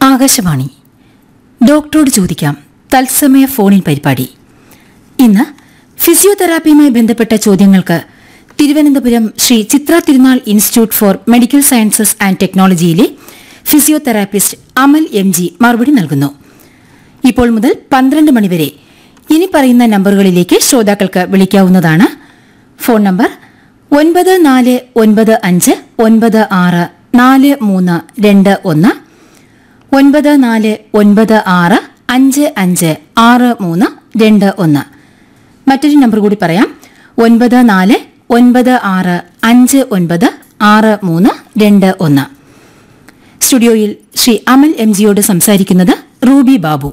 ആകാശവാണി ഡോക്ടറോട് ചോദിക്കാം തത്സമയ ഫോണിൻ പരിപാടി ഇന്ന് ഫിസിയോതെറാപ്പിയുമായി ബന്ധപ്പെട്ട ചോദ്യങ്ങൾക്ക് Thiruvananthapuram Shri Chitra Thirunal institute for medical sciences and ടെക്നോളജിയിലെ ഫിസിയോതെറാപ്പിസ്റ്റ് അമൽ എം ജി മറുപടി നൽകുന്നു ഇപ്പോൾ മുതൽ പന്ത്രണ്ട് മണിവരെ ഇനി പറയുന്ന നമ്പറുകളിലേക്ക് ശ്രോതാക്കൾക്ക് വിളിക്കാവുന്നതാണ് ഫോൺ നമ്പർ ഒൻപത് നാല് ഒൻപത് അഞ്ച് ഒൻപത് ആറ് നാല് മൂന്ന് രണ്ട് ഒന്ന് ഒൻപത് നാല് ഒൻപത് ആറ് അഞ്ച് അഞ്ച് ആറ് മൂന്ന് രണ്ട് ഒന്ന് മറ്റൊരു നമ്പർ കൂടി പറയാം ഒൻപത് നാല് ഒൻപത് ആറ് അഞ്ച് ഒൻപത് ആറ് മൂന്ന് രണ്ട് ഒന്ന് സ്റ്റുഡിയോയിൽ ശ്രീ അമൽ എം ജിയോട് സംസാരിക്കുന്നത് റൂബി ബാബു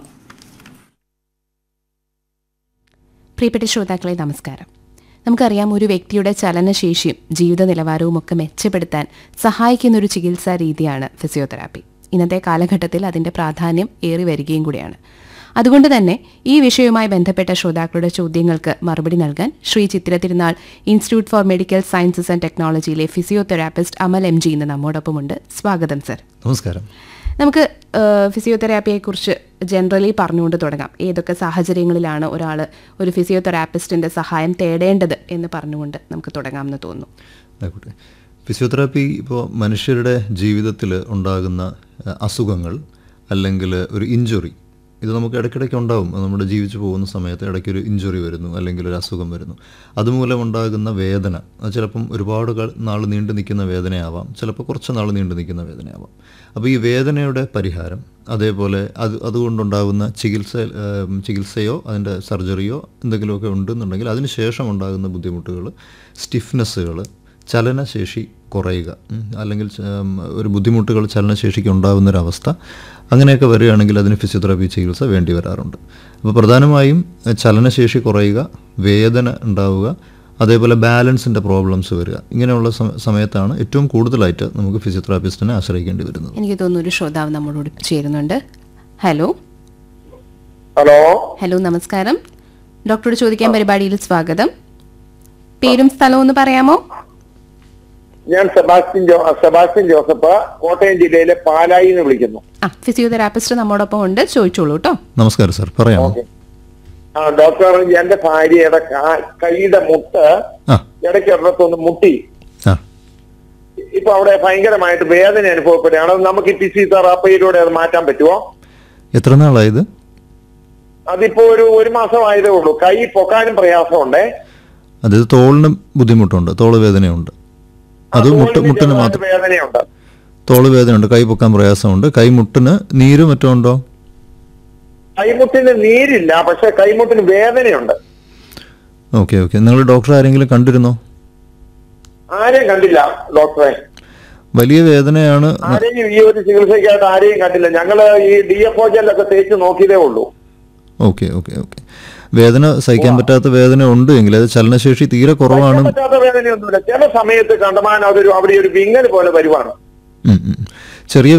പ്രിയപ്പെട്ട ശ്രോതാക്കളെ നമസ്കാരം നമുക്കറിയാം ഒരു വ്യക്തിയുടെ ചലനശേഷിയും ജീവിത നിലവാരവും ഒക്കെ മെച്ചപ്പെടുത്താൻ സഹായിക്കുന്ന ഒരു ചികിത്സാ രീതിയാണ് ഫിസിയോതെറാപ്പി ഇന്നത്തെ കാലഘട്ടത്തിൽ അതിന്റെ പ്രാധാന്യം ഏറി വരികയും കൂടിയാണ് അതുകൊണ്ട് തന്നെ ഈ വിഷയവുമായി ബന്ധപ്പെട്ട ശ്രോതാക്കളുടെ ചോദ്യങ്ങൾക്ക് മറുപടി നൽകാൻ Shri Chitra Thirunal institute for medical sciences and ടെക്നോളജിയിലെ ഫിസിയോതെറാപ്പിസ്റ്റ് അമൽ എം ജി ഇന്ന് നമ്മോടൊപ്പമുണ്ട് സ്വാഗതം സർ നമസ്കാരം നമുക്ക് ഫിസിയോതെറാപ്പിയെക്കുറിച്ച് ജനറലി പറഞ്ഞുകൊണ്ട് തുടങ്ങാം ഏതൊക്കെ സാഹചര്യങ്ങളിലാണ് ഒരാൾ ഒരു ഫിസിയോതെറാപ്പിസ്റ്റിന്റെ സഹായം തേടേണ്ടത് എന്ന് പറഞ്ഞുകൊണ്ട് നമുക്ക് തുടങ്ങാമെന്ന് തോന്നുന്നു ആയിക്കോട്ടെ ഫിസിയോതെറാപ്പി ഇപ്പോൾ മനുഷ്യരുടെ ജീവിതത്തിൽ ഉണ്ടാകുന്ന അഹ്, അസുഖങ്ങൾ അല്ലെങ്കിൽ ഒരു ഇഞ്ചുറി ഇത് നമുക്ക് ഇടയ്ക്കിടയ്ക്ക് ഉണ്ടാവും അത് നമ്മുടെ ജീവിച്ചു പോകുന്ന സമയത്ത് ഇടയ്ക്ക് ഒരു ഇഞ്ചുറി വരുന്നു അല്ലെങ്കിൽ ഒരു അസുഖം വരുന്നു അതുമൂലം ഉണ്ടാകുന്ന വേദന അത് ചിലപ്പം ഒരുപാട് നാൾ നീണ്ടു നിൽക്കുന്ന വേദനയാവാം ചിലപ്പോൾ കുറച്ച് നാൾ നീണ്ടു നിൽക്കുന്ന വേദനയാവാം അപ്പോൾ ഈ വേദനയുടെ പരിഹാരം അതേപോലെ അത് അതുകൊണ്ടുണ്ടാകുന്ന ചികിത്സ ഏം, ചികിത്സയോ അതിൻ്റെ സർജറിയോ എന്തെങ്കിലുമൊക്കെ ഉണ്ടെന്നുണ്ടെങ്കിൽ അതിന് ശേഷം ഉണ്ടാകുന്ന ബുദ്ധിമുട്ടുകൾ സ്റ്റിഫ്നെസ്സുകൾ ചലനശേഷി കുറയുക ഉം, അല്ലെങ്കിൽ ച- ഉം, ഒരു ബുദ്ധിമുട്ടുകൾ ചലനശേഷിക്ക് ഉണ്ടാകുന്നൊരവസ്ഥ അങ്ങനെയൊക്കെ വരികയാണെങ്കിൽ അതിന് ഫിസിയോതെറാപ്പി ചികിത്സ വേണ്ടി വരാറുണ്ട് അപ്പോൾ പ്രധാനമായും എഹ്, ചലനശേഷി കുറയുക വേദന ഉണ്ടാവുക അതേപോലെ ബാലൻസിൻ്റെ പ്രോബ്ലംസ് വരിക ഇങ്ങനെയുള്ള സമ- സമയത്താണ് ഏറ്റവും കൂടുതലായിട്ട് നമുക്ക് ഫിസിയോതെറാപ്പിസ്റ്റിനെ ആശ്രയിക്കേണ്ടി വരുന്നത് എനിക്ക് തോന്നുന്നു ഒരു ശ്രോതാവ് നമ്മളോട് ചേരുന്നുണ്ട് ഹലോ ഹലോ ഹലോ നമസ്കാരം ഡോക്ടറോട് ചോദിക്കാൻ പരിപാടിയിൽ സ്വാഗതം പേരും സ്ഥലവും ഒന്ന് പറയാമോ ഞാൻ Sebastian Jo Sebastian Joseph Kottayam ജില്ലയിലെ പാലായി എന്ന് വിളിക്കുന്നു ആ ഫിസിയോതെറാപ്പിസ്റ്റ് നമ്മോടൊപ്പം ഉണ്ട് ചോദിച്ചോളൂ കേട്ടോ നമസ്കാരം സാർ പറയാമോ ആ ഡോക്ടർ എന്റെ ഭാര്യയുടെ കാ- കൈയുടെ മുട്ട് ആ ഇടയ്ക്ക് ഒരിടത്തൊന്ന് മുട്ടി ആ ഇപ്പൊ അവിടെ ഭയങ്കരമായിട്ട് വേദന അനുഭവപ്പെടുകയാണ് അത് നമുക്ക് ഈ ഫിസിയോതെറാപ്പിയിലൂടെ അത് മാറ്റാൻ പറ്റുമോ എത്ര നാളായത് അതിപ്പോ ഒരു ഒരു മാസം ആയതേ ഉള്ളൂ കൈ പൊക്കാനും പ്രയാസമുണ്ടേ അത് തോളിന് ബുദ്ധിമുട്ടുണ്ട് തോള് വേദനയുണ്ട് അത് മുട്ട് തോളിന് മുട്ടിന് ചെറുതായിട്ട് മാത്രം വേദനയുണ്ട് തോള് വേദനയുണ്ട് കൈ പൊക്കാൻ പ്രയാസമുണ്ട് കൈമുട്ടിന് നീര് മറ്റോ ഉണ്ടോ കൈമുട്ടിന് നീരില്ല പക്ഷെ കൈമുട്ടിന് വേദനയുണ്ട് ഓക്കെ ഓക്കെ നിങ്ങൾ ഡോക്ടർ ആരെങ്കിലും കണ്ടിരുന്നോ ആരെയും കണ്ടില്ല ഡോക്ടറെ വലിയ വേദനയാണ് ആരെയും ഈ ഒരു ചികിത്സയ്ക്കായിട്ട് ആരെയും കണ്ടില്ല ഞങ്ങള് ഈ ഡി എഫ് ഒ ജെല്ലൊക്കെ തേച്ച് നോക്കിയതേ ഉള്ളൂ ഓക്കെ ഓക്കെ ഓക്കെ വേദന സഹിക്കാൻ പറ്റാത്ത വേദന ഉണ്ട് എങ്കിൽ അത് ചലനശേഷി തീരെ കുറവാണ് സഹിക്കാൻ പറ്റാത്ത വേദനയൊന്നുമില്ല ചില സമയത്ത് കണ്ടമാനം അതൊരു അവിടെ ഒരു വിങ്ങൽ പോലെ വരുവാണ് ഉം, ഉം. ചെറിയ